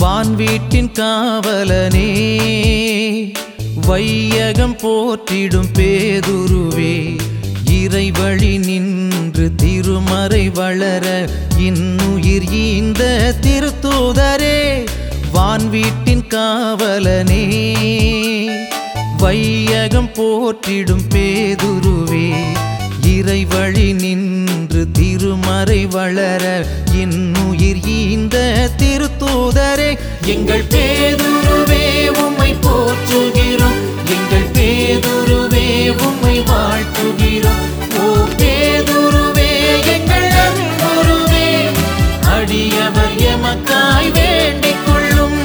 வான் வீட்டின் காவலனே வையகம் போற்றிடும் பேதுருவே இறைவழி நின்று திருமறை வளர இன்னுயிர் ஈந்த திருத்தூதரே வான் வீட்டின் காவலனே வையகம் போற்றிடும் பேதுருவே இறைவழி நின்று திருமறை வளர இன்னுயிர் ஈந்த திருத்தூதரே எங்கள் பேதுருவே உம்மை போற்றுகிறோம் எங்கள் பேதுருவே உம்மை வாழ்த்துகிறோம் ஓ பேதுருவே எங்கள் அன்புருவே அடியவர் எமக்காய் வேண்டிக் கொள்ளும்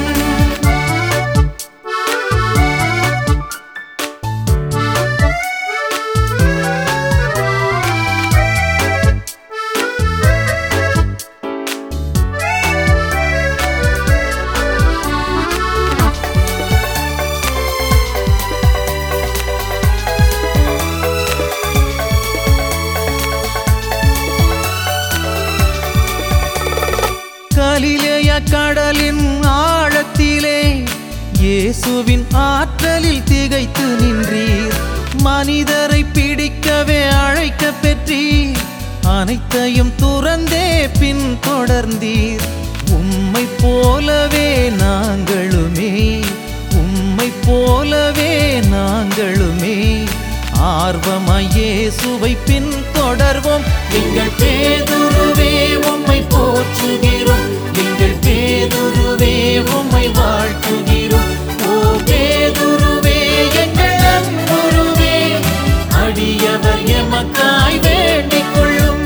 கலிலேய கடலின் ஆழத்திலே இயேசுவின் ஆற்றலில் திகைத்து நின்றீர் மனிதரை பிடிக்கவே அழைக்க பெற்றீர் அனைத்தையும் துறந்தே பின் தொடர்ந்தீர் உம்மை போலவே நாங்களுமே உம்மை போலவே நாங்களுமே ஆர்வமாய் இயேசுவை பின் தொடர்வோம் எங்கள் பேதுருவே உம்மை போற்றுகிறோம் எங்கள் பேதுருவே உம்மை வாழ்த்துகிறோம் ஓ பேதுருவே எங்கள் அன்புருவே அடியவர் எமக்காய் வேண்டிக் கொள்ளும்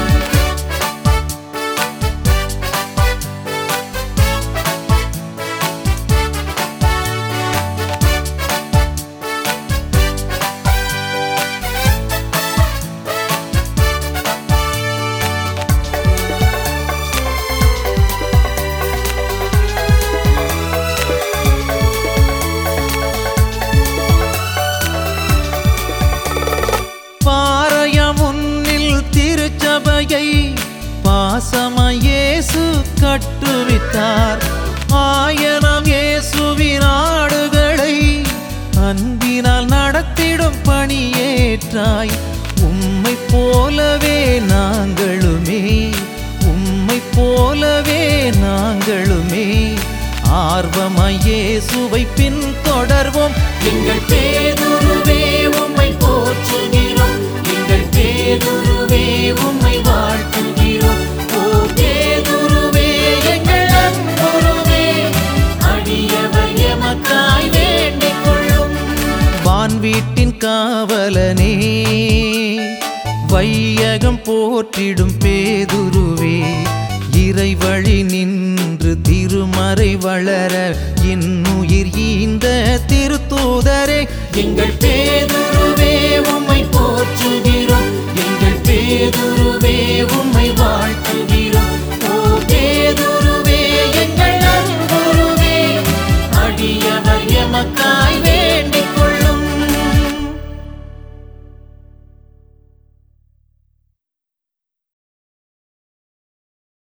பாறைய முன்னில் திருச்சபையை பாசமாய் இயேசு கட்டுவித்தார் ஆயனம் இயேசுவின் ஆடுகளை அன்பினால் நடத்திடும் பணியேற்றாய் உம்மை போலவே நாங்களுமே உம்மை போலவே நாங்களுமே ஆர்வமாய் இயேசுவை பின் தொடர்வோம் எங்கள் பேதுருவே உம்மை போற்றுகிறோம் எங்கள் பேதுருவே உம்மை வாழ்த்துகிறோம் ஓ பேதுருவே எங்கள் அன்புருவே அடியவர் எமக்காய் வேண்டிக் கொள்ளும் வான் வீட்டின் காவலனே வையகம் போற்றிடும் பேதுருவே இறைவழி நின்று திருமறை வளர இன்னுயிர் ஈந்த திருத்தூதரே எங்கள் பேதுருவே உம்மை